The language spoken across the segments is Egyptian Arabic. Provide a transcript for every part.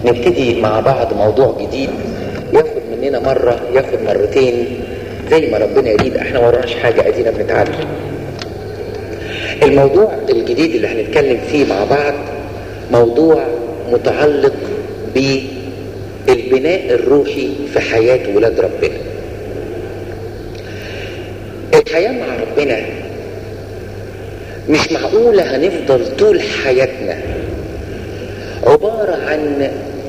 نبتدي مع بعض موضوع جديد ياخد مننا مرة ياخد مرتين زي ما ربنا يريد احنا ما وراناش حاجة ادينا بنتعلم الموضوع الجديد اللي هنتكلم فيه مع بعض موضوع متعلق بالبناء الروحي في حياة ولاد ربنا الحياة مع ربنا مش معقولة هنفضل طول حياتنا عبارة عن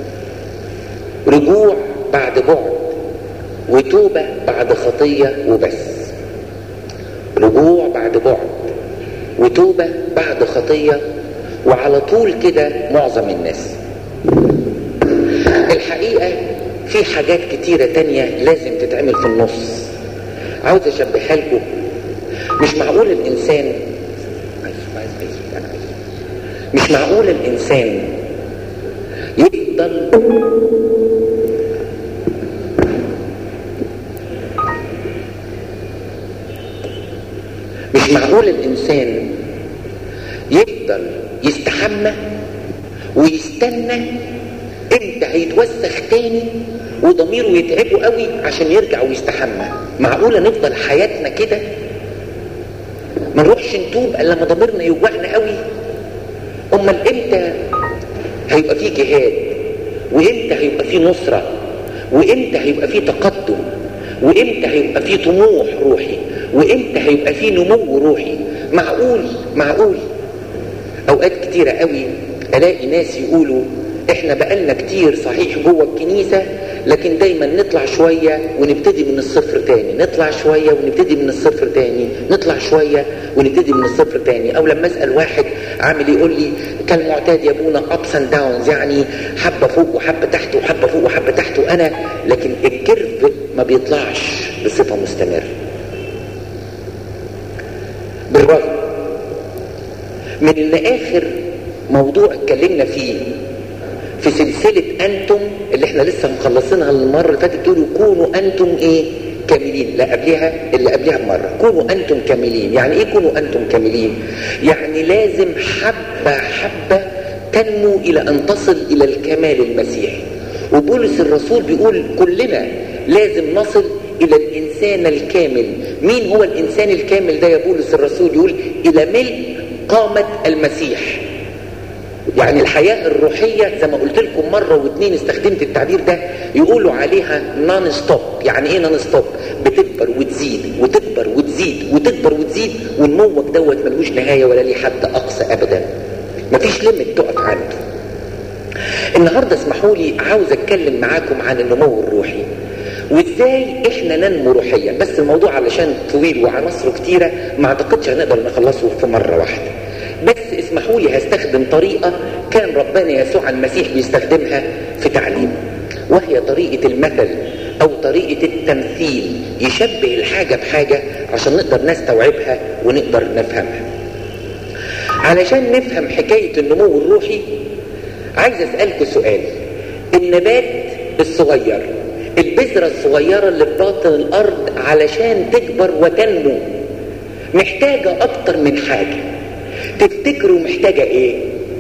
رجوع بعد بعد وتوبة بعد خطية وبس رجوع بعد بعد وتوبة بعد خطية وعلى طول كده معظم الناس الحقيقة في حاجات كتيرة تانية لازم تتعمل في النص عاوز اشبهها لكم مش معقول الانسان مش معقول الانسان يفضل مش معقول الانسان يفضل يستحمى ويستنى امتى هيتوسخ تاني وضميره يتعبه قوي عشان يرجع ويستحمى معقولة نفضل حياتنا كده ما نروحش نتوب الا لما ضميرنا يوجعنا قوي امال امتى هيبقى فيه جهاد وامتى هيبقى فيه نصرة وامتى هيبقى فيه تقدم وامتى هيبقى فيه طموح روحي وامتى هيبقى فيه نمو روحي معقول معقول اوقات كتيرة قوي الاقي ناس يقولوا احنا بقالنا كتير صحيح جوه الكنيسة لكن دايما نطلع شوية ونبتدي من الصفر تاني نطلع شوية ونبتدي من الصفر تاني نطلع شوية ونبتدي من الصفر تاني او لما اسأل واحد عامل يقول لي كان معتاد يا ابونا ups and downs يعني حبة فوق وحبة تحت وحبة فوق وحبة تحت وانا لكن الكيرف ما بيطلعش بصفة مستمرة بالرغم من ان اخر موضوع اتكلمنا فيه في سلسلة أنتم اللي احنا لسه مخلصينها المرة اللي فاتت تقولوا كونوا أنتم إيه؟ كاملين لا قبلها اللي قبلها بمرة كونوا أنتم كاملين يعني إيه كونوا أنتم كاملين؟ يعني لازم حبة حبة تنمو إلى أن تصل إلى الكمال المسيحي وبولس الرسول بيقول كلنا لازم نصل إلى الإنسان الكامل مين هو الإنسان الكامل ده يا بولس الرسول يقول إلى ملء قامة المسيح يعني الحياة الروحية زي ما قلت لكم مرة واثنين استخدمت التعبير ده يقولوا عليها نون ستوب يعني ايه نون ستوب بتكبر وتزيد وتكبر وتزيد وتكبر وتزيد ونموك دوت ملوش نهاية ولا ليه حد اقصى ابدا مفيش ليميت تقف عنده النهاردة اسمحوا لي عاوز اتكلم معاكم عن النمو الروحي وازاي احنا ننمو روحيا بس الموضوع علشان طويل وعناصره كتيرة ما اعتقدش هنقدر نخلصه في مرة واحدة بس اسمحوا لي هستخدم طريقة كان ربنا يسوع المسيح بيستخدمها في تعليمه وهي طريقة المثل او طريقة التمثيل يشبه الحاجة بحاجة عشان نقدر نستوعبها ونقدر نفهمها علشان نفهم حكاية النمو الروحي عايز اسألكوا سؤال النبات الصغير البذرة الصغيرة اللي في باطن الارض علشان تكبر وتنمو محتاجة اكتر من حاجة تفتكروا محتاجة ايه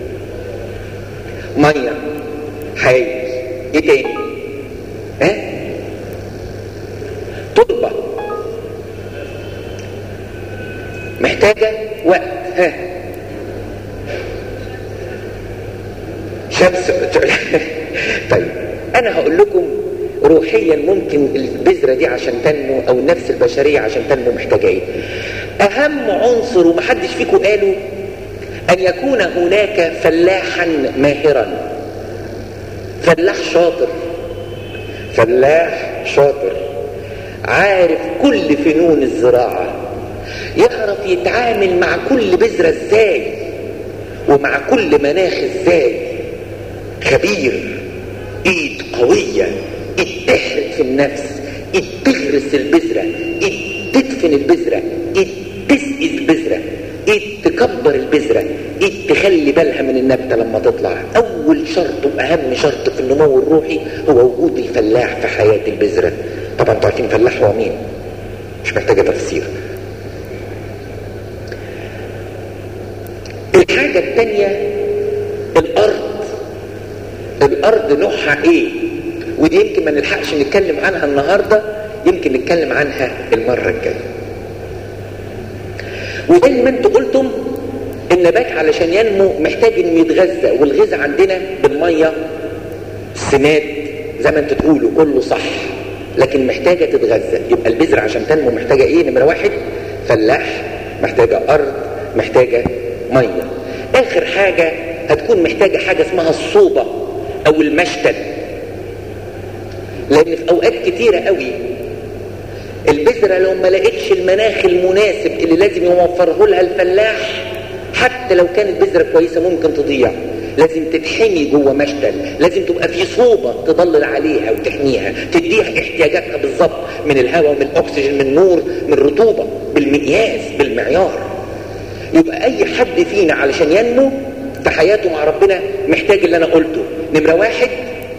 مية حي ايه تاني ها أه؟ تربة محتاجة وقت ها شمس طيب انا هقول لكم روحيا ممكن البذرة دي عشان تنمو او النفس البشرية عشان تنمو محتاجة ايه اهم عنصر ومحدش فيكم قاله ان يكون هناك فلاحا ماهرا فلاح شاطر فلاح شاطر عارف كل فنون الزراعة يعرف يتعامل مع كل بذرة ازاي ومع كل مناخ ازاي خبير ايد قوية ايد تحرق في النفس ايد تغرس البذرة ايد تدفن البذرة ايد تسقي البذرة ايد تكبر البذرة ايد تخلي بالها من النبتة لما تطلع اول شرط واهم شرط في النمو الروحي هو وجود الفلاح في حياة البذرة طبعا انتوا عارفين فلاح هو مين مش محتاجة تفسير الحاجة الثانية الارض الارض نوعها ايه ودي يمكن ما نلحقش نتكلم عنها النهارده يمكن نتكلم عنها المره الجايه وزي ما انتوا قلتم النبات علشان ينمو محتاج انه يتغذى والغذاء عندنا بالميه السماد زي ما انتوا تقولوا كله صح لكن محتاجه تتغذى يبقى البذره عشان تنمو محتاجه ايه نمره واحد فلاح محتاجه ارض محتاجه ميه اخر حاجه هتكون محتاجه حاجه اسمها الصوبه او المشتل لان في اوقات كتيره قوي البذرة لو ما لقتش المناخ المناسب اللي لازم يوفره لها الفلاح حتى لو كانت بذرة كويسة ممكن تضيع لازم تتحمي جوه مشتل لازم تبقى في صوبة تضلل عليها وتحميها تديها احتياجاتها بالظبط من الهواء من الاكسجين من النور من الرطوبة بالمقياس بالمعيار يبقى اي حد فينا علشان ينمو في حياته مع ربنا محتاج اللي انا قلته نمرة واحد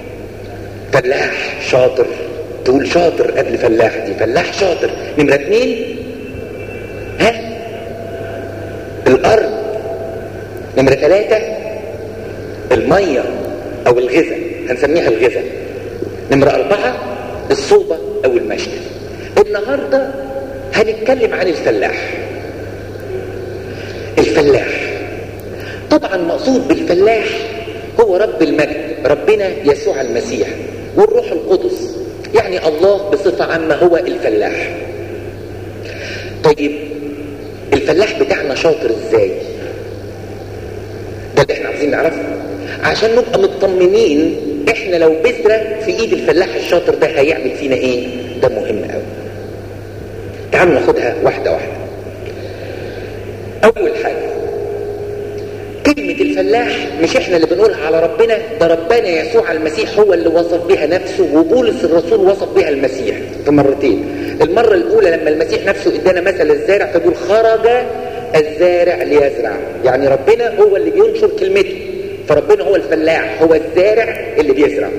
فلاح شاطر تقول شاطر قبل فلاح دي فلاح شاطر نمرة اتنين ها الارض نمرة ثلاثة المية او الغذاء هنسميها الغذاء نمرة اربعة الصوبة او المشتل النهاردة هنتكلم عن الفلاح الفلاح طبعا مقصود بالفلاح هو رب المجد ربنا يسوع المسيح والروح القدس يعني الله بصفة عامة هو الفلاح طيب الفلاح بتاعنا شاطر ازاي ده اللي احنا عايزين نعرفه عشان نبقى مطمنين احنا لو بذرة في ايد الفلاح الشاطر ده هيعمل فينا ايه ده مهم قوي تعالوا ناخدها واحدة واحدة اول حاجة كلمة الفلاح مش احنا اللي بنقولها على ربنا ده ربنا يسوع المسيح هو اللي وصف بها نفسه وبولس الرسول وصف بها المسيح في مرتين المرة الأولى لما المسيح نفسه ادانا مثل الزارع فبيقول خرج الزارع ليزرع يعني ربنا هو اللي بينشر كلمته فربنا هو الفلاح هو الزارع اللي بيزرع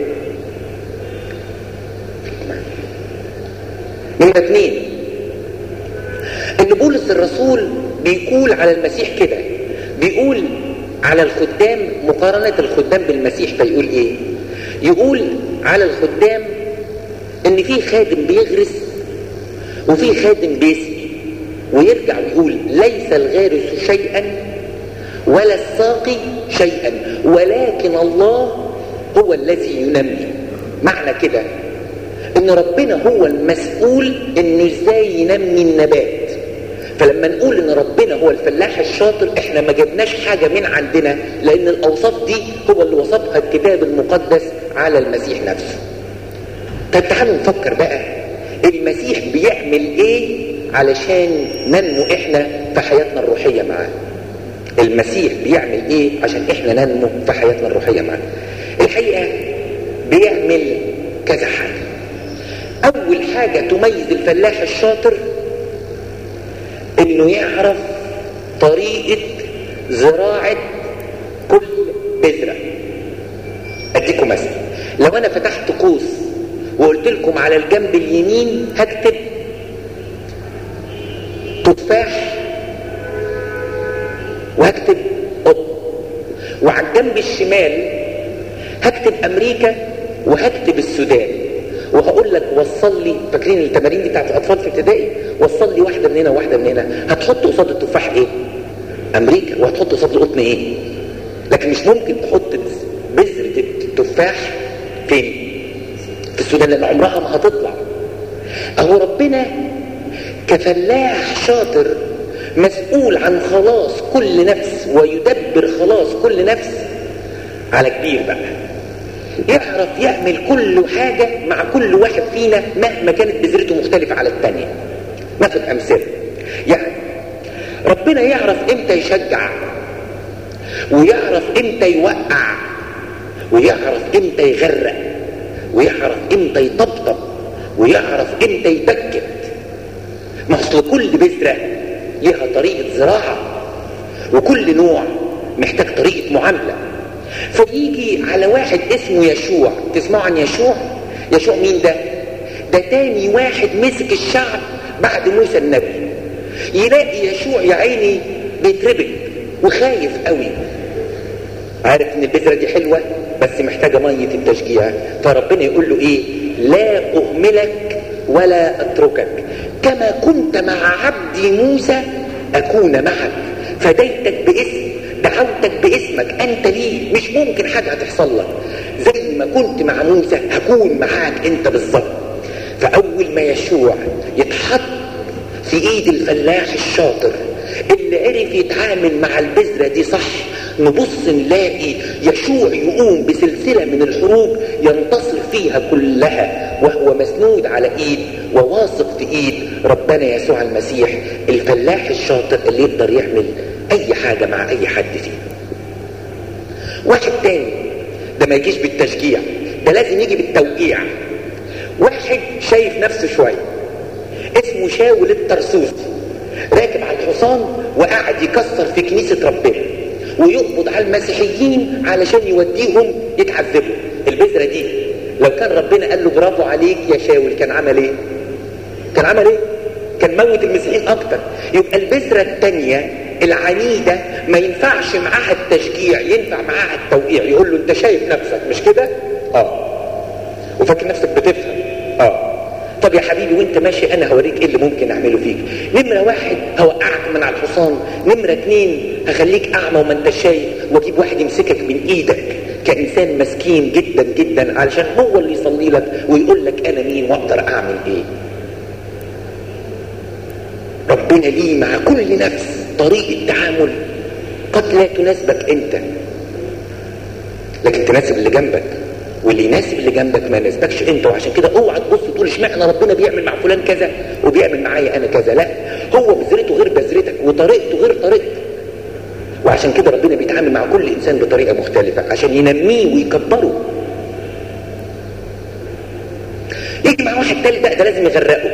نمرة اثنين ان بولس الرسول بيقول على المسيح كده بيقول على الخدام مقارنة الخدام بالمسيح فيقول ايه يقول على الخدام ان في خادم بيغرس وفي خادم بيسقي ويرجع ويقول ليس الغارس شيئا ولا الساقي شيئا ولكن الله هو الذي ينمي معنى كده ان ربنا هو المسؤول انه ازاي ينمي النبات فلما نقول ان ربنا هو الفلاح الشاطر احنا ما جبناش حاجة من عندنا لان الاوصاف دي هو اللي وصفها الكتاب المقدس على المسيح نفسه طب تعالوا نفكر بقى المسيح بيعمل ايه علشان ننمو احنا في حياتنا الروحية معاه المسيح بيعمل ايه عشان احنا ننمو في حياتنا الروحية معاه الحقيقة بيعمل كذا حاجة اول حاجة تميز الفلاح الشاطر انه يعرف طريقة زراعة كل بذرة اديكم مثل لو انا فتحت قوس وقلت لكم على الجنب اليمين هكتب تفاح وهكتب قطن وعلى الجنب الشمال هكتب امريكا وهكتب السودان وهقول لك وصل لي فاكرين التمارين دي بتاعت الاطفال في ابتدائي وصل لي واحده من هنا وواحده من هنا هتحط قصاد التفاح ايه امريكا وهتحط قصاد القطن ايه لكن مش ممكن تحط بذره التفاح فين في السودان لان عمرها ما هتطلع اهو ربنا كفلاح شاطر مسؤول عن خلاص كل نفس ويدبر خلاص كل نفس على كبير بقى يعرف يعمل كل حاجة مع كل واحد فينا مهما كانت بذرته مختلفة على التانية ناخد أمثلة يعني ربنا يعرف امتى يشجع ويعرف امتى يوقع ويعرف امتى يغرق ويعرف امتى يطبطب ويعرف امتى يبكت ما اصل كل بذرة ليها طريقة زراعة وكل نوع محتاج طريقة معاملة فيجي على واحد اسمه يشوع تسمعوا عن يشوع يشوع مين ده ده تاني واحد مسك الشعب بعد موسى النبي يلاقي يشوع يا عيني بيتربك وخايف قوي عارف ان البذرة دي حلوة بس محتاجة مية التشجيع فربنا يقول له ايه لا اهملك ولا اتركك كما كنت مع عبدي موسى اكون معك فديتك باسم دعوتك باسمك انت ليه مش ممكن حاجة هتحصل لك زي ما كنت مع موسى هكون معاك انت بالظبط فاول ما يشوع يتحط في ايد الفلاح الشاطر اللي عرف يتعامل مع البذرة دي صح نبص نلاقي يشوع يقوم بسلسلة من الحروب ينتصر فيها كلها وهو مسنود على ايد وواثق في ايد ربنا يسوع المسيح الفلاح الشاطر اللي يقدر يعمل اي حاجة مع اي حد فيه واحد تاني ده ما يجيش بالتشجيع ده لازم يجي بالتوقيع واحد شايف نفسه شوية اسمه شاول الترسوسي راكب على الحصان وقاعد يكسر في كنيسة ربنا ويقبض على المسيحيين علشان يوديهم يتعذبوا البذرة دي لو كان ربنا قال له برافو عليك يا شاول كان عمل ايه كان عمل ايه كان موت المسيحيين اكتر يبقى البذرة التانية العنيدة ما ينفعش معاها التشجيع ينفع معاها التوقيع يقول له انت شايف نفسك مش كده اه وفاكر نفسك بتفهم اه طب يا حبيبي وانت ماشي انا هوريك ايه اللي ممكن اعمله فيك نمرة واحد هوقعك من على الحصان نمرة اتنين هخليك اعمى وما انت شايف واجيب واحد يمسكك من ايدك كانسان مسكين جدا جدا علشان هو اللي يصلي لك ويقول لك انا مين واقدر اعمل ايه ربنا ليه مع كل نفس طريقة تعامل قد لا تناسبك انت لكن تناسب اللي جنبك واللي يناسب اللي جنبك ما يناسبكش انت وعشان كده اوعى تبص تقول اشمعنى ربنا بيعمل مع فلان كذا وبيعمل معايا انا كذا لا هو بذرته غير بذرتك وطريقته غير طريقتك وعشان كده ربنا بيتعامل مع كل انسان بطريقه مختلفه عشان ينميه ويكبره يجي مع واحد تالت بقى ده لازم يغرقه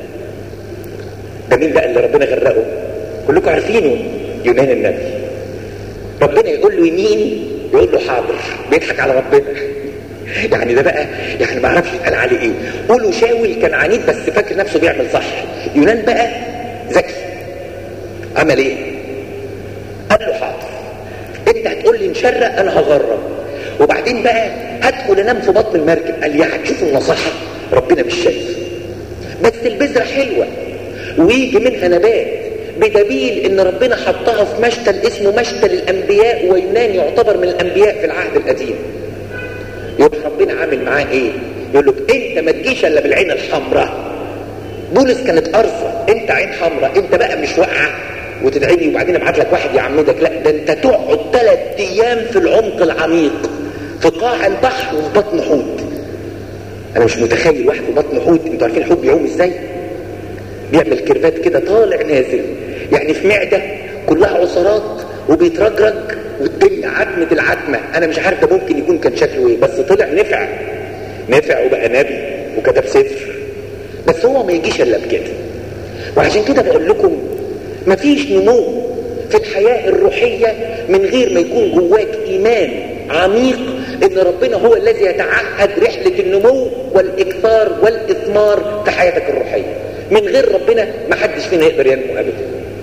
ده مين بقى اللي ربنا غرقه كلكم عارفينه يونان النبي ربنا يقول له يمين يقول له حاضر بيضحك على ربنا يعني ده بقى يعني ما اعرفش يتقال عليه ايه قولوا شاول كان عنيد بس فاكر نفسه بيعمل صح يونان بقى ذكي عمل ايه قال له حاضر انت هتقول لي نشرق انا هغرب وبعدين بقى هدخل انام في بطن المركب قال يا هتشوف النصيحه ربنا مش شايف بس البذره حلوه ويجي منها نبات بدليل ان ربنا حطها في مشتل اسمه مشتل الانبياء ويونان يعتبر من الانبياء في العهد القديم يبقى ربنا عامل معاه ايه يقول له انت ما تجيش الا بالعين الحمراء بولس كانت ارصه انت عين حمراء انت بقى مش واقعه وتدعي لي وبعدين ابعت لك واحد يعمدك لا ده انت تقعد ثلاث ايام في العمق العميق في قاع البحر وفي بطن حوت انا مش متخيل واحد في بطن حوت انتوا عارفين الحوت بيعوم ازاي بيعمل كيرفات كده طالع نازل يعني في معده كلها عصارات وبيترجرج والدنيا عتمة العتمة انا مش عارف ده ممكن يكون كان شكله ايه بس طلع نفع نفع وبقى نبي وكتب سفر بس هو ما يجيش الا بكده وعشان كده بقول لكم مفيش نمو في الحياة الروحية من غير ما يكون جواك ايمان عميق ان ربنا هو الذي يتعهد رحلة النمو والاكثار والاثمار في حياتك الروحية من غير ربنا ما حدش فينا يقدر ينمو ابدا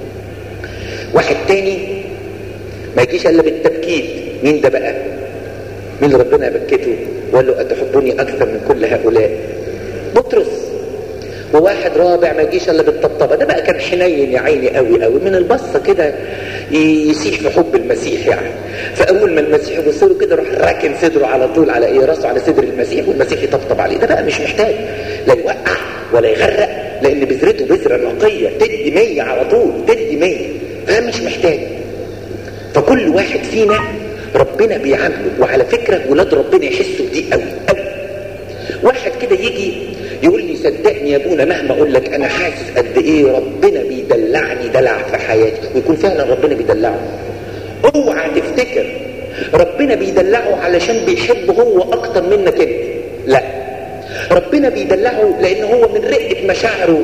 واحد تاني ما يجيش الا بالتبكيت مين ده بقى مين اللي ربنا بكته وقال له اتحبني اكثر من كل هؤلاء بطرس وواحد رابع ما يجيش الا بالطبطبه ده بقى كان حنين يا عيني قوي قوي من البصه كده يسيح في حب المسيح يعني فاول ما المسيح يبص له كده راح راكن صدره على طول على ايه راسه على صدر المسيح والمسيح يطبطب عليه ده بقى مش محتاج لا يوقع ولا يغرق لان بذرته بذره نقيه تدي 100 على طول تدي 100 فمش محتاج فكل واحد فينا ربنا بيعامله وعلى فكره ولاد ربنا يحسوا بدي قوي قوي واحد كده يجي يقول لي صدقني يا ابونا مهما اقول لك انا حاسس قد ايه ربنا بيدلعني دلع في حياتي ويكون فعلا ربنا بيدلعه اوعى تفتكر ربنا بيدلعه علشان بيحب هو اكتر منك انت لا ربنا بيدلعه لان هو من رقه مشاعره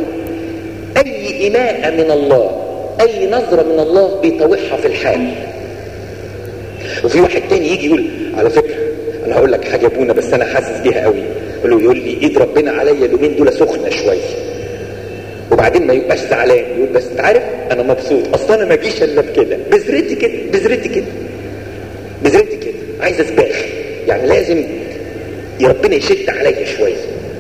اي اماءه من الله اي نظره من الله بيطوعها في الحال وفي واحد تاني يجي يقول على فكره انا هقول لك حاجه ابونا بس انا حاسس بيها قوي يقول له يقول لي ايد ربنا عليا اليومين دول سخنه شويه وبعدين ما يبقاش زعلان يقول بس انت عارف انا مبسوط اصل انا ما اجيش الا بكده بذرتي كده بذرتي كده بذرتي كده عايز اسباخ يعني لازم ربنا يشد عليا شويه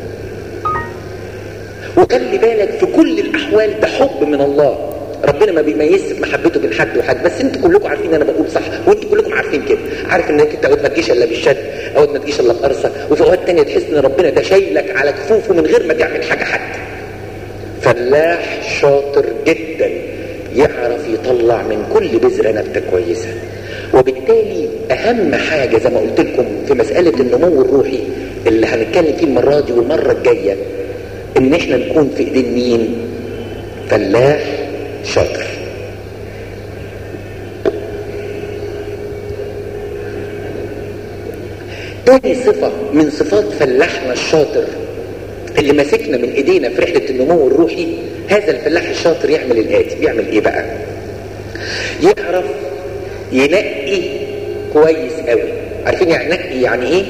وخلي بالك في كل الاحوال ده حب من الله ربنا ما بيميزش محبته بين حد وحد بس انتوا كلكم عارفين انا بقول صح وانتوا كلكم عارفين كده عارف انك انت اوقات ما تجيش الا بالشد اوقات ما تجيش الا بقرصه وفي اوقات تانية تحس ان ربنا ده شايلك على كفوفه من غير ما تعمل حاجه حتى فلاح شاطر جدا يعرف يطلع من كل بذره نبته كويسه وبالتالي اهم حاجه زي ما قلت لكم في مساله النمو الروحي اللي هنتكلم فيه المره دي والمره الجايه ان احنا نكون في ايدين مين فلاح شاطر تاني صفة من صفات فلاحنا الشاطر اللي ماسكنا من ايدينا في رحلة النمو الروحي هذا الفلاح الشاطر يعمل الآتي بيعمل ايه بقى يعرف ينقي كويس قوي عارفين يعني نقي يعني ايه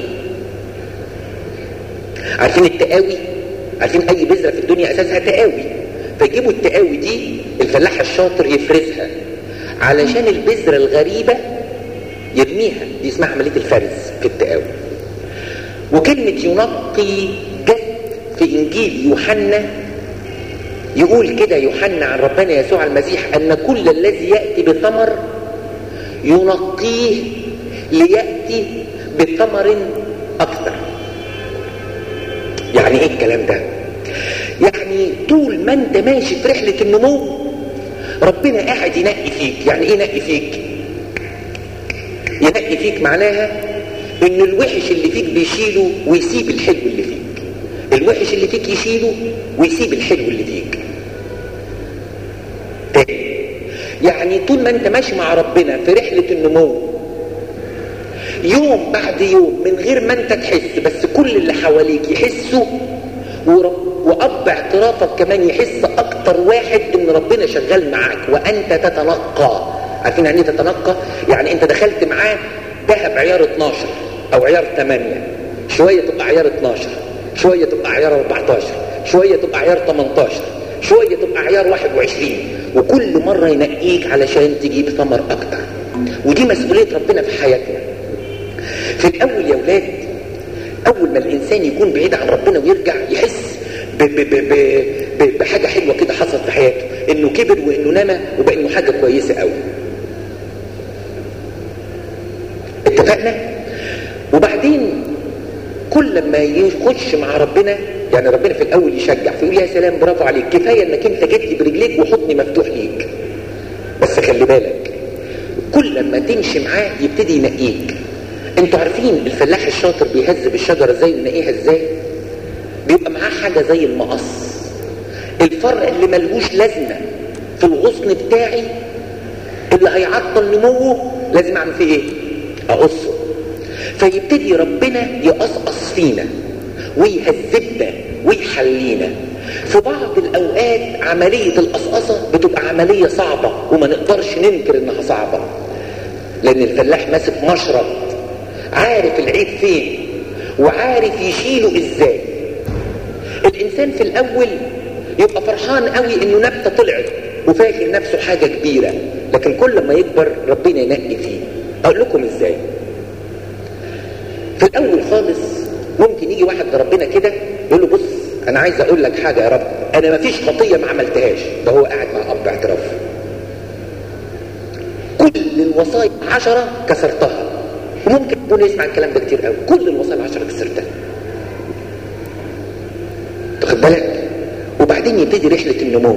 عارفين التقاوي عارفين اي بذرة في الدنيا اساسها تقاوي فيجيبوا التقاوي دي الفلاح الشاطر يفرزها علشان البذرة الغريبة يرميها دي اسمها عملية الفرز في التقاوي وكلمة ينقي جت في إنجيل يوحنا يقول كده يوحنا عن ربنا يسوع المسيح أن كل الذي يأتي بثمر ينقيه ليأتي بثمر أكثر يعني إيه الكلام ده؟ يعني طول ما أنت ماشي في رحلة النمو ربنا قاعد ينقي فيك يعني إيه ينقي فيك؟ ينقي فيك معناها ان الوحش اللي فيك بيشيله ويسيب الحلو اللي فيك الوحش اللي فيك يشيله ويسيب الحلو اللي فيك تاني يعني طول ما انت ماشي مع ربنا في رحلة النمو يوم بعد يوم من غير ما انت تحس بس كل اللي حواليك يحسوا ورب واب اعترافك كمان يحس اكتر واحد ان ربنا شغال معاك وانت تتنقى عارفين يعني ايه تتنقى يعني انت دخلت معاه ذهب عيار 12 او عيار 8 شوية تبقى عيار 12 شوية تبقى عيار 14 شوية تبقى عيار 18 شوية تبقى عيار 21 وكل مرة ينقيك علشان تجيب ثمر اكتر ودي مسؤولية ربنا في حياتنا في الاول يا ولاد اول ما الانسان يكون بعيد عن ربنا ويرجع يحس ب ب ب ب ب بحاجة حلوة كده حصلت في حياته انه كبر وانه نمى وبقى انه حاجة كويسة قوي اتفقنا وبعدين كل ما يخش مع ربنا يعني ربنا في الاول يشجع فيقول يا سلام برافو عليك كفايه انك انت جيت لي برجليك وحضني مفتوح ليك بس خلي بالك كل ما تمشي معاه يبتدي ينقيك انتوا عارفين الفلاح الشاطر بيهذب الشجره ازاي ينقيها ازاي بيبقى معاه حاجه زي المقص الفرع اللي ملهوش لازمه في الغصن بتاعي اللي هيعطل نموه لازم اعمل فيه ايه اقصه فيبتدي ربنا يقصقص فينا ويهذبنا ويحلينا في بعض الاوقات عملية القصقصة بتبقى عملية صعبة وما نقدرش ننكر انها صعبة لان الفلاح ماسك مشرط عارف العيب فين وعارف يشيله ازاي الانسان في الاول يبقى فرحان قوي انه نبتة طلعت وفاكر نفسه حاجة كبيرة لكن كل ما يكبر ربنا ينقي فيه اقول لكم ازاي في الاول خالص ممكن يجي واحد لربنا كده يقول له بص انا عايز اقول لك حاجه يا رب انا ما فيش خطيه ما عملتهاش ده هو قاعد مع اب اعتراف كل الوصايا عشرة كسرتها وممكن ابونا يسمع الكلام ده كتير قوي كل الوصايا العشرة كسرتها تاخد بالك وبعدين يبتدي رحله النمو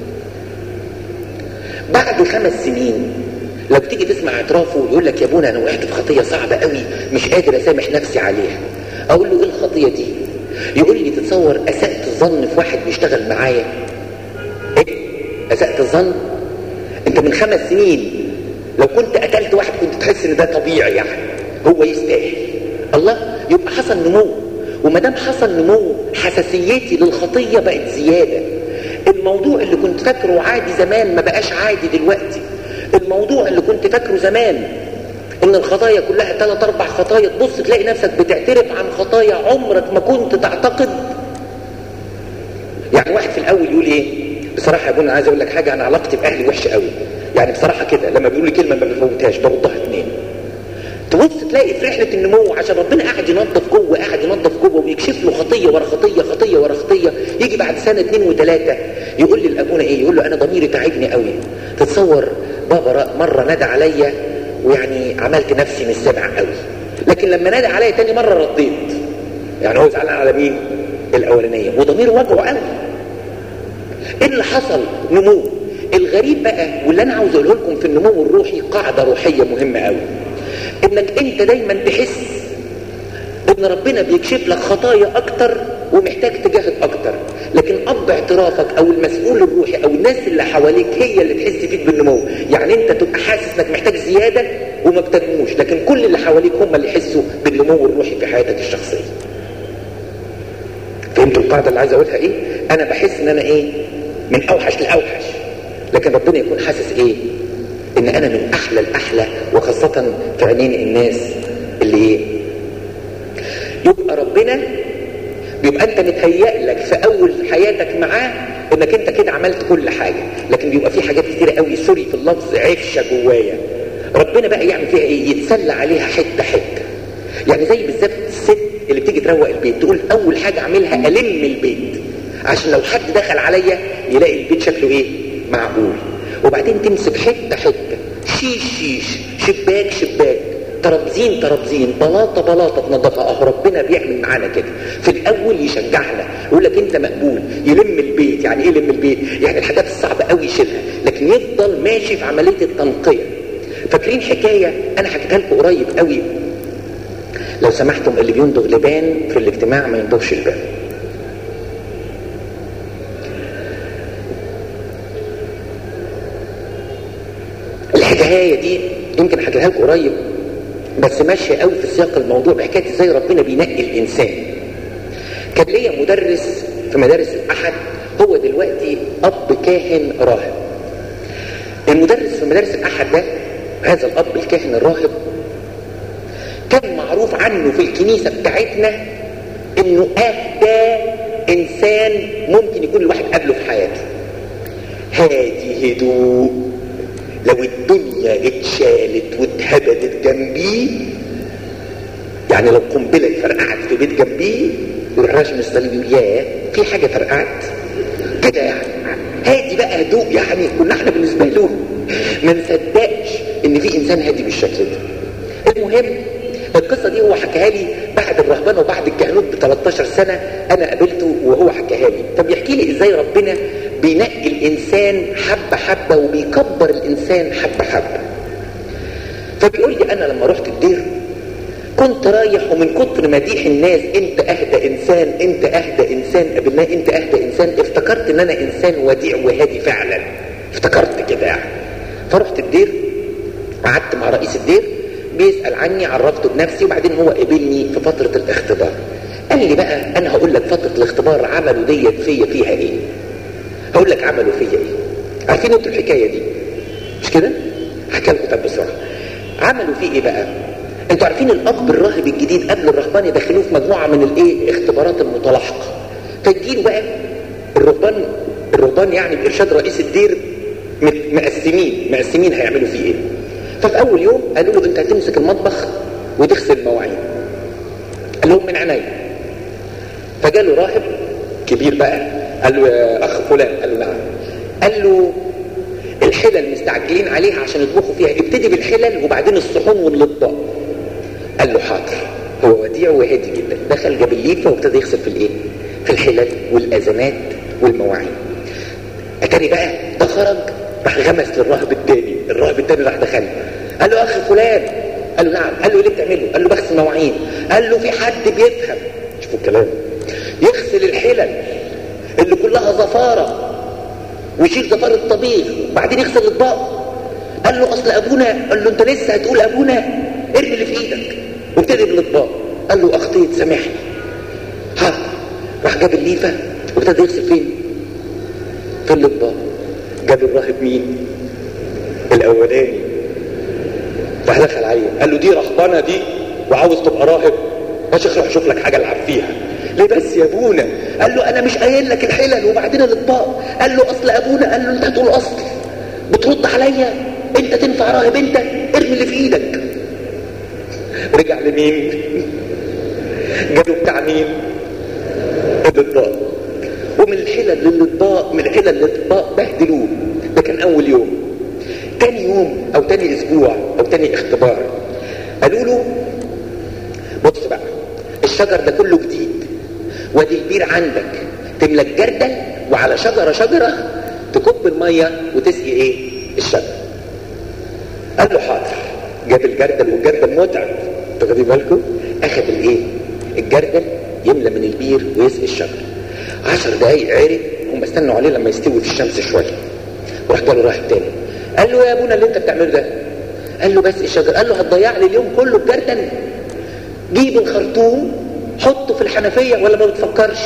بعد خمس سنين لو تيجي تسمع اعترافه ويقول لك يا ابونا انا وقعت في خطيه صعبه قوي مش قادر اسامح نفسي عليها اقول له ايه الخطيه دي يقول لي تتصور اسأت الظن في واحد بيشتغل معايا ايه اسأت الظن انت من خمس سنين لو كنت قتلت واحد كنت تحس ان ده طبيعي يعني هو يستاهل الله يبقى حصل نمو وما دام حصل نمو حساسيتي للخطيه بقت زياده الموضوع اللي كنت فاكره عادي زمان ما بقاش عادي دلوقتي الموضوع اللي كنت فاكره زمان ان الخطايا كلها ثلاث اربع خطايا تبص تلاقي نفسك بتعترف عن خطايا عمرك ما كنت تعتقد يعني واحد في الاول يقول ايه بصراحه يا ابونا عايز اقول لك حاجه انا علاقتي باهلي وحشه قوي يعني بصراحه كده لما بيقولوا لي كلمه ما بفوتهاش بردها اتنين تبص تلاقي في رحله النمو عشان ربنا قاعد ينظف جوه قاعد ينظف جوه ويكشف له خطيه ورا خطيه خطيه ورا خطيه يجي بعد سنه اثنين وثلاثه يقول لي لابونا ايه يقول له انا ضميري تعبني قوي تتصور بابا مره نادى عليا ويعني عملت نفسي مش سامع قوي لكن لما نادى عليا تاني مره رديت يعني هو زعلان على مين الاولانيه وضميره وجعه قوي ايه اللي حصل نمو الغريب بقى واللي انا عاوز اقوله لكم في النمو الروحي قاعده روحيه مهمه قوي انك انت دايما تحس ان ربنا بيكشف لك خطايا اكتر ومحتاج تجاهد اكتر لكن اب اعترافك او المسؤول الروحي او الناس اللي حواليك هي اللي تحس فيك بالنمو يعني انت تبقى حاسس انك محتاج زياده وما بتنموش لكن كل اللي حواليك هم اللي يحسوا بالنمو الروحي في حياتك الشخصيه فهمتوا القاعده اللي عايز اقولها ايه انا بحس ان انا ايه من اوحش لاوحش لكن ربنا يكون حاسس ايه ان انا من احلى الاحلى وخاصة في عينين الناس اللي ايه يبقى ربنا بيبقى انت متهيأ لك في اول حياتك معاه انك انت كده عملت كل حاجة لكن بيبقى في حاجات كتيرة قوي سوري في اللفظ عفشة جوايا ربنا بقى يعمل فيها ايه يتسلى عليها حتة حتة يعني زي بالذات الست اللي بتيجي تروق البيت تقول اول حاجة اعملها الم البيت عشان لو حد دخل عليا يلاقي البيت شكله ايه معقول وبعدين تمسك حته حته شيش شيش شباك شباك ترابزين ترابزين بلاطه بلاطه تنظفها اه ربنا بيعمل معانا كده في الاول يشجعنا يقول لك انت مقبول يلم البيت يعني ايه يلم البيت يعني الحاجات الصعبه قوي يشيلها لكن يفضل ماشي في عمليه التنقيه فاكرين حكايه انا حكيتها لكم قريب قوي لو سمحتم اللي بيندغ لبان في الاجتماع ما يندغش البان الحكايه دي يمكن حكيتها لكم قريب بس ماشيه قوي في سياق الموضوع بحكايه ازاي ربنا بينقي الانسان كان ليا مدرس في مدارس الاحد هو دلوقتي اب كاهن راهب المدرس في مدارس الاحد ده هذا الاب الكاهن الراهب كان معروف عنه في الكنيسه بتاعتنا انه اهدى انسان ممكن يكون الواحد قابله في حياته هادي هدوء لو الدنيا اتشالت واتهبدت جنبيه يعني لو قنبله فرقعت في بيت جنبيه يروح راشم الصليب يقول ياه في حاجه فرقعت كده يعني هادي بقى هدوء يعني كنا احنا بالنسبه له ما نصدقش ان في انسان هادي بالشكل ده المهم القصة دي هو حكاها لي بعد الرهبنة وبعد الكهنوت ب 13 سنة أنا قابلته وهو حكاها لي فبيحكي لي إزاي ربنا بينقي الإنسان حبة حبة وبيكبر الإنسان حبة حبة فبيقول لي أنا لما رحت الدير كنت رايح ومن كتر مديح الناس انت اهدى انسان انت اهدى انسان قابلناه انت اهدى انسان افتكرت ان انا انسان وديع وهادي فعلا افتكرت كده يعني فرحت الدير قعدت مع رئيس الدير بيسأل عني عرفته بنفسي وبعدين هو قبلني في فترة الاختبار قال لي بقى انا هقول لك فترة الاختبار عملوا ديت فيا فيها ايه هقول لك عملوا فيا ايه عارفين انتوا الحكاية دي مش كده هحكي لكم طب بسرعة عملوا فيه ايه بقى انتوا عارفين الاب الراهب الجديد قبل الرهبان يدخلوه في مجموعة من الايه اختبارات المتلاحقة فتجيله بقى الرهبان الرهبان يعني بارشاد رئيس الدير مقسمين مقسمين هيعملوا فيه ايه ففي اول يوم قالوا له انت هتمسك المطبخ وتغسل المواعين قال لهم من عينيا فجاله راهب كبير بقى قال له يا اخ فلان قال له نعم قال له الحلل مستعجلين عليها عشان يطبخوا فيها ابتدي بالحلل وبعدين الصحون والاطباق قال له حاضر هو وديع وهادي جدا دخل جاب الليفه وابتدى يغسل في الايه في الحلل والازمات والمواعين اتاري بقى ده خرج راح غمس للراهب التاني الراهب التاني راح دخل قال له اخ فلان قال له نعم قال له ليه بتعمله قال له بغسل مواعين قال له في حد بيفهم شوفوا الكلام يغسل الحلل اللي كلها زفاره ويشيل زفار الطبيخ وبعدين يغسل الاطباق قال له اصل ابونا قال له انت لسه هتقول ابونا ارمي اللي في ايدك وابتدي بالاطباق قال له اخطيت سامحني ها راح جاب الليفه وابتدى يغسل فين في الاطباق جاب الراهب مين الاولاني راح دخل عليه قال له دي رهبنه دي وعاوز تبقى راهب يا شيخ روح شوف لك حاجه العب فيها ليه بس يا ابونا قال له انا مش قايل لك الحلل وبعدين الاطباق قال له اصل ابونا قال له انت هتقول اصل بترد عليا انت تنفع راهب انت ارمي اللي في ايدك رجع لمين جاله بتاع مين الاطباق ومن الحلل للاطباق من الحلل للاطباق بهدلوه ده كان اول يوم تاني يوم او تاني اسبوع او تاني اختبار قالوا له بص بقى الشجر ده كله جديد وادي البير عندك تملى الجردل وعلى شجره شجره تكب الميه وتسقي ايه الشجر قال له حاضر جاب الجردل والجردل متعب تاخدين بالكم اخذ الايه الجردل يملى من البير ويسقي الشجر عشر دقايق عرق هم استنوا عليه لما يستوي في الشمس شويه وراح جاله راح تاني قال له يا ابونا اللي انت بتعمله ده قال له بس الشجر قال له هتضيع لي اليوم كله بجردل جيب الخرطوم حطه في الحنفيه ولا ما بتفكرش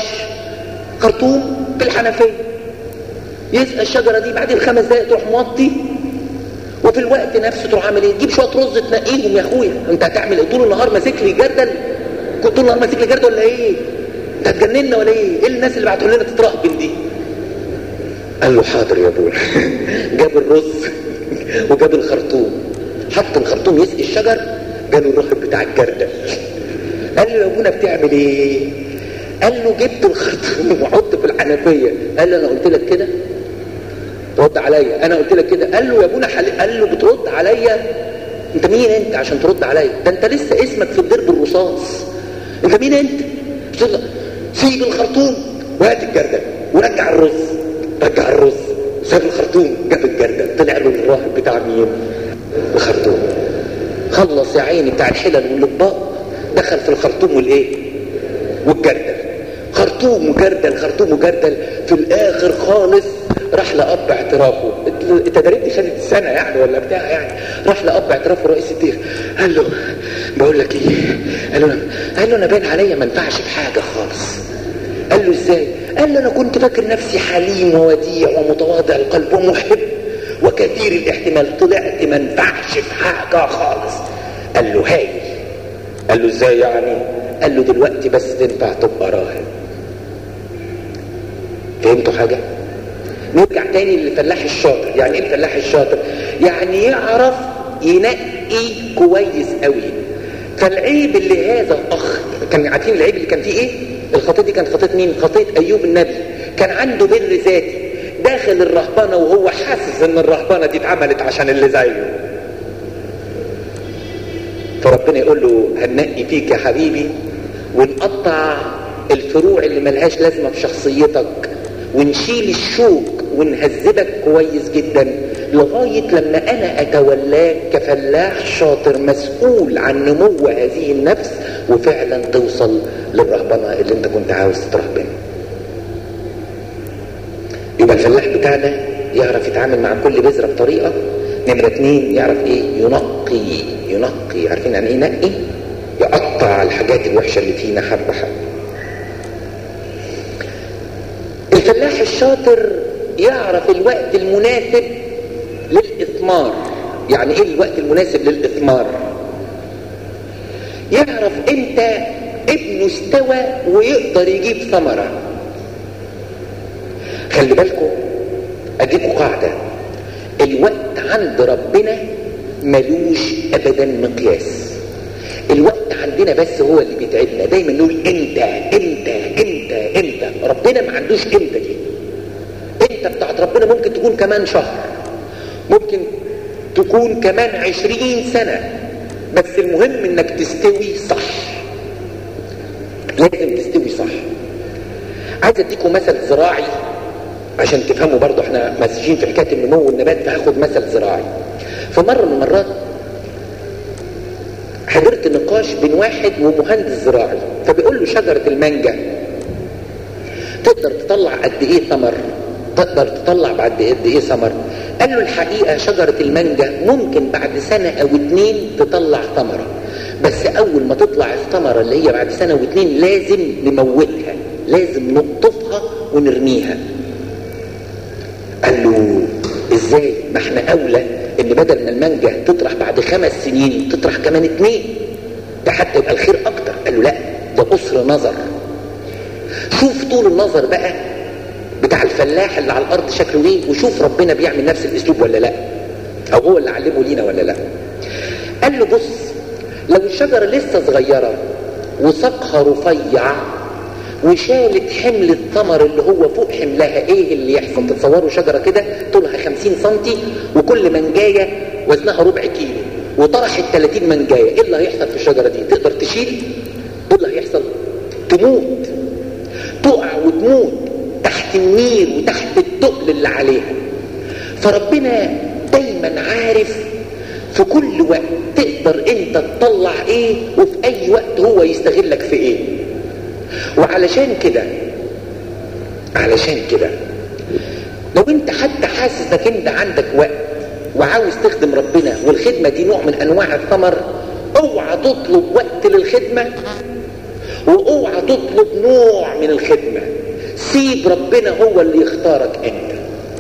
خرطوم في الحنفيه يسقى الشجره دي بعدين خمس دقايق تروح موطي وفي الوقت نفسه تروح عامل ايه تجيب شويه رز تنقيهم يا اخويا انت هتعمل ايه طول النهار ماسك لي جردل كنت طول النهار ماسك لي جردل ولا ايه انت هتجننا ولا ايه ايه الناس اللي بعتوا لنا تترهبن دي قال له حاضر يا ابويا جاب الرز وجاب الخرطوم حط الخرطوم يسقي الشجر جاله الراهب بتاع الجردل قال له يا ابونا بتعمل ايه قال له جبت الخرطوم وحط في الحنفيه قال له انا قلت لك كده رد عليا انا قلت لك كده قال له يا ابونا حل... قال له بترد عليا انت مين انت عشان ترد عليا ده انت لسه اسمك في الضرب الرصاص انت مين انت سيب الخرطوم وهات الجردل ورجع الرز رجع الرز ساب الخرطوم جاب الجردل طلع له الراهب بتاع مين الخرطوم خلص يا عيني بتاع الحلل والاطباق دخل في الخرطوم والايه والجردل خرطوم وجردل خرطوم وجردل في الاخر خالص راح لاب اعترافه التدريب دي خدت سنه يعني ولا بتاع يعني راح لاب اعترافه رئيس الدير قال له بقول لك ايه قال له قال له انا باين عليا ما انفعش في حاجه خالص قال له ازاي قال له انا كنت فاكر نفسي حليم ووديع ومتواضع القلب ومحب وكثير الاحتمال طلعت ما انفعش في حاجه خالص قال له هايل قال له ازاي يعني قال له دلوقتي بس تنفع تبقى راهب فهمتوا حاجه نرجع تاني للفلاح الشاطر يعني ايه الفلاح الشاطر يعني يعرف ينقي كويس قوي فالعيب اللي هذا الاخ كان عارفين العيب اللي كان فيه ايه الخطيه دي كانت خطيه مين خطيه ايوب النبي كان عنده بر ذاتي داخل الرهبنه وهو حاسس ان الرهبنه دي اتعملت عشان اللي زيه فربنا يقول له هنقي فيك يا حبيبي ونقطع الفروع اللي ملهاش لازمه في شخصيتك ونشيل الشوك ونهذبك كويس جدا لغاية لما أنا أتولاك كفلاح شاطر مسؤول عن نمو هذه النفس وفعلا توصل للرهبنة اللي أنت كنت عاوز تترهبن يبقى الفلاح بتاعنا يعرف يتعامل مع كل بذرة بطريقة نمرة اتنين يعرف ايه ينقي ينقي عارفين يعني ايه ينقي يقطع الحاجات الوحشة اللي فينا حبة حبة الفلاح الشاطر يعرف الوقت المناسب للإثمار يعني ايه الوقت المناسب للإثمار يعرف امتى ابنه استوى ويقدر يجيب ثمرة خلي بالكم اديكم قاعدة الوقت عند ربنا ملوش ابدا مقياس الوقت عندنا بس هو اللي بيتعبنا دايما نقول امتى امتى امتى امتى ربنا ما عندوش امتى دي امتى بتاعت ربنا ممكن تكون كمان شهر ممكن تكون كمان عشرين سنة بس المهم انك تستوي صح لازم تستوي صح عايز اديكم مثل زراعي عشان تفهموا برضو احنا ماشيين في حكايه النمو والنبات فهاخد مثل زراعي في مره من المرات حضرت نقاش بين واحد ومهندس زراعي فبيقول له شجره المانجا تقدر تطلع قد ايه ثمر تقدر تطلع بعد قد ايه ثمر قال له الحقيقه شجره المانجا ممكن بعد سنه او اتنين تطلع ثمره بس اول ما تطلع الثمره اللي هي بعد سنه واتنين لازم نموتها لازم نقطفها ونرميها قال له ازاي ما احنا اولى ان بدل ما المانجا تطرح بعد خمس سنين تطرح كمان اتنين ده حتى يبقى الخير اكتر قال له لا ده قصر نظر شوف طول النظر بقى بتاع الفلاح اللي على الارض شكله ايه وشوف ربنا بيعمل نفس الاسلوب ولا لا او هو اللي علمه لينا ولا لا قال له بص لو الشجرة لسه صغيرة وساقها رفيع وشالت حمل الثمر اللي هو فوق حملها ايه اللي يحصل تتصوروا شجرة كده طولها 50 سنتي وكل منجاية وزنها ربع كيلو وطرحت 30 منجاية ايه اللي هيحصل في الشجرة دي تقدر تشيل ايه اللي هيحصل تموت تقع وتموت تحت النير وتحت التقل اللي عليها فربنا دايما عارف في كل وقت تقدر انت تطلع ايه وفي اي وقت هو يستغلك في ايه وعلشان كده علشان كده لو انت حتى حاسس انك انت عندك وقت وعاوز تخدم ربنا والخدمة دي نوع من انواع الثمر اوعى تطلب وقت للخدمة واوعى تطلب نوع من الخدمة سيب ربنا هو اللي يختارك انت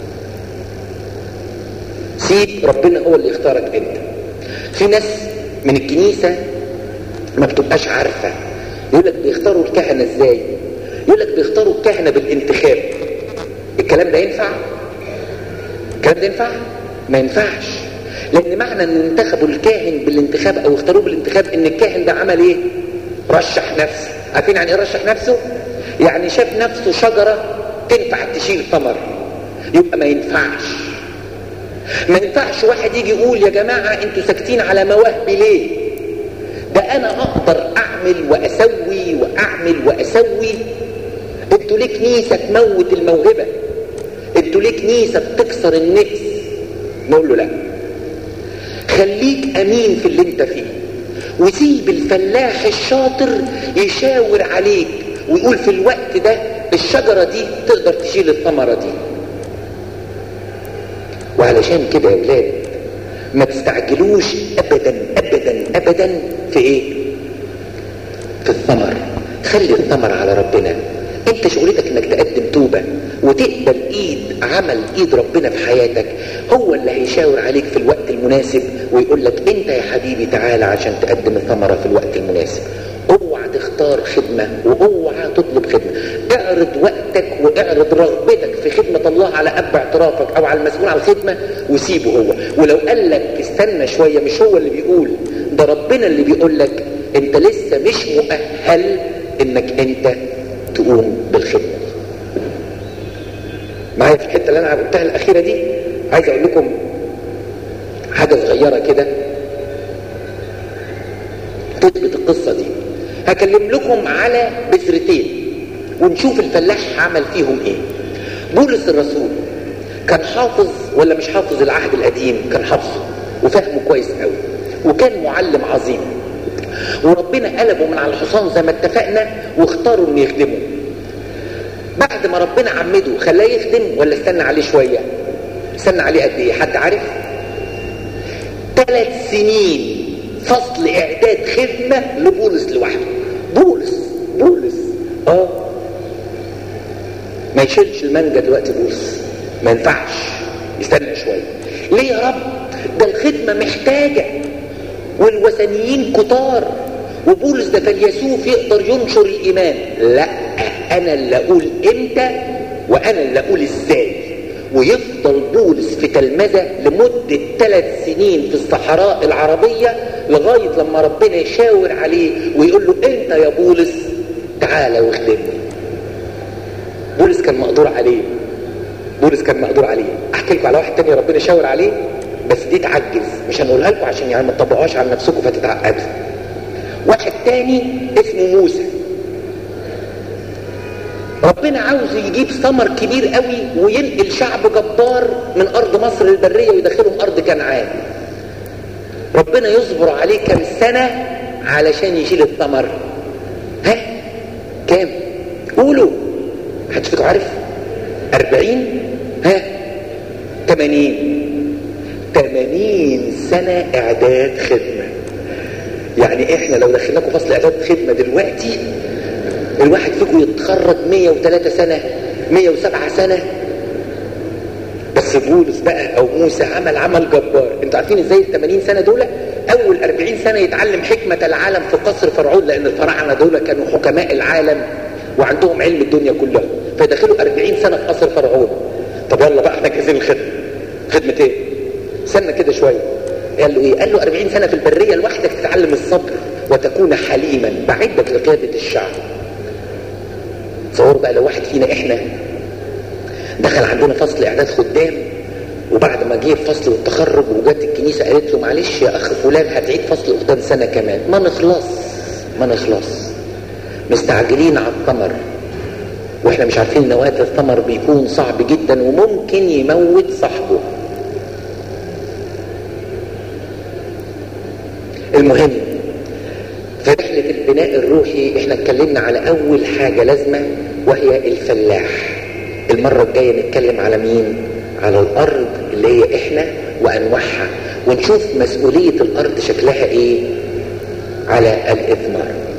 سيب ربنا هو اللي يختارك انت في ناس من الكنيسة ما بتبقاش عارفة يقول لك بيختاروا الكهنة ازاي يقول لك بيختاروا الكهنة بالانتخاب الكلام ده ينفع الكلام ده ينفع ما ينفعش لان معنى ان انتخبوا الكاهن بالانتخاب او اختاروه بالانتخاب ان الكاهن ده عمل ايه رشح نفسه عارفين يعني ايه رشح نفسه يعني شاف نفسه شجرة تنفع تشيل ثمر يبقى ما ينفعش ما ينفعش واحد يجي يقول يا جماعة انتوا ساكتين على مواهبي ليه ده انا اقدر اعمل واسوي واعمل واسوي انتوا ليه كنيسة تموت الموهبة انتوا ليه كنيسة بتكسر النفس نقول له لا خليك امين في اللي انت فيه وسيب الفلاح الشاطر يشاور عليك ويقول في الوقت ده الشجرة دي تقدر تشيل الثمرة دي وعلشان كده يا ولاد ما تستعجلوش ابدا ابدا ابدا في ايه في الثمر خلي الثمر على ربنا انت شغلتك انك تقدم توبة وتقبل ايد عمل ايد ربنا في حياتك هو اللي هيشاور عليك في الوقت المناسب ويقول لك انت يا حبيبي تعالى عشان تقدم الثمرة في الوقت المناسب اوعى تختار خدمة واوعى تطلب خدمة اعرض وقتك واعرض رغبتك في خدمة الله على اب اعترافك او على المسؤول عن الخدمة وسيبه هو ولو قال لك استنى شوية مش هو اللي بيقول ده ربنا اللي بيقول لك انت لسه مش مؤهل انك انت تقوم بالخدمة معايا في الحتة اللي انا قلتها الاخيرة دي عايز اقول لكم حاجة صغيرة كده تثبت القصة دي هكلم لكم على بذرتين ونشوف الفلاح عمل فيهم ايه بولس الرسول كان حافظ ولا مش حافظ العهد القديم كان حافظه وفهمه كويس قوي وكان معلم عظيم وربنا قلبه من على الحصان زي ما اتفقنا واختاروا انه يخدمه بعد ما ربنا عمده خلاه يخدم ولا استنى عليه شويه استنى عليه قد ايه حد عارف ثلاث سنين فصل اعداد خدمه لبولس لوحده بولس بولس اه ما يشيلش المانجا دلوقتي بولس ما ينفعش يستنى شويه ليه يا رب ده الخدمه محتاجه والوثنيين كتار وبولس ده فيلسوف يقدر ينشر الايمان لا انا اللي اقول امتى وانا اللي اقول ازاي ويفضل بولس في تلمذة لمدة ثلاث سنين في الصحراء العربية لغاية لما ربنا يشاور عليه ويقول له انت يا بولس تعالى واخدمني بولس كان مقدور عليه بولس كان مقدور عليه احكي لكم على واحد تاني ربنا شاور عليه بس دي تعجز مش هنقولها لكم عشان يعني ما تطبقوهاش على نفسكم فتتعقدوا واحد تاني اسمه موسى ربنا عاوز يجيب ثمر كبير قوي وينقل شعب جبار من ارض مصر البريه ويدخلهم ارض كنعان ربنا يصبر عليه كم سنه علشان يشيل الثمر ها كام قولوا محدش فيكم عارف أربعين ها تمانين تمانين سنة إعداد خدمة يعني إحنا لو دخلناكم فصل إعداد خدمة دلوقتي الواحد فيكم يتخرج 103 سنة 107 سنة بس بولس بقى او موسى عمل عمل جبار انتوا عارفين ازاي ال 80 سنة دول اول 40 سنة يتعلم حكمة العالم في قصر فرعون لان الفراعنة دول كانوا حكماء العالم وعندهم علم الدنيا كلها فدخلوا 40 سنة في قصر فرعون طب يلا بقى احنا جاهزين الخدمة خدمة ايه استنى كده شوية قال له ايه قال له 40 سنه في البريه لوحدك تتعلم الصبر وتكون حليما بعدك لقياده الشعب تصور بقى لو واحد فينا احنا دخل عندنا فصل اعداد خدام وبعد ما جه فصل التخرج وجت الكنيسه قالت له معلش يا اخ فلان هتعيد فصل قدام سنه كمان ما نخلص ما نخلص مستعجلين على الثمر واحنا مش عارفين نواه الثمر بيكون صعب جدا وممكن يموت صاحبه المهم في رحلة البناء الروحي احنا اتكلمنا على اول حاجة لازمة وهي الفلاح المرة الجاية نتكلم على مين على الارض اللي هي احنا وانواعها ونشوف مسؤولية الارض شكلها ايه على الاثمار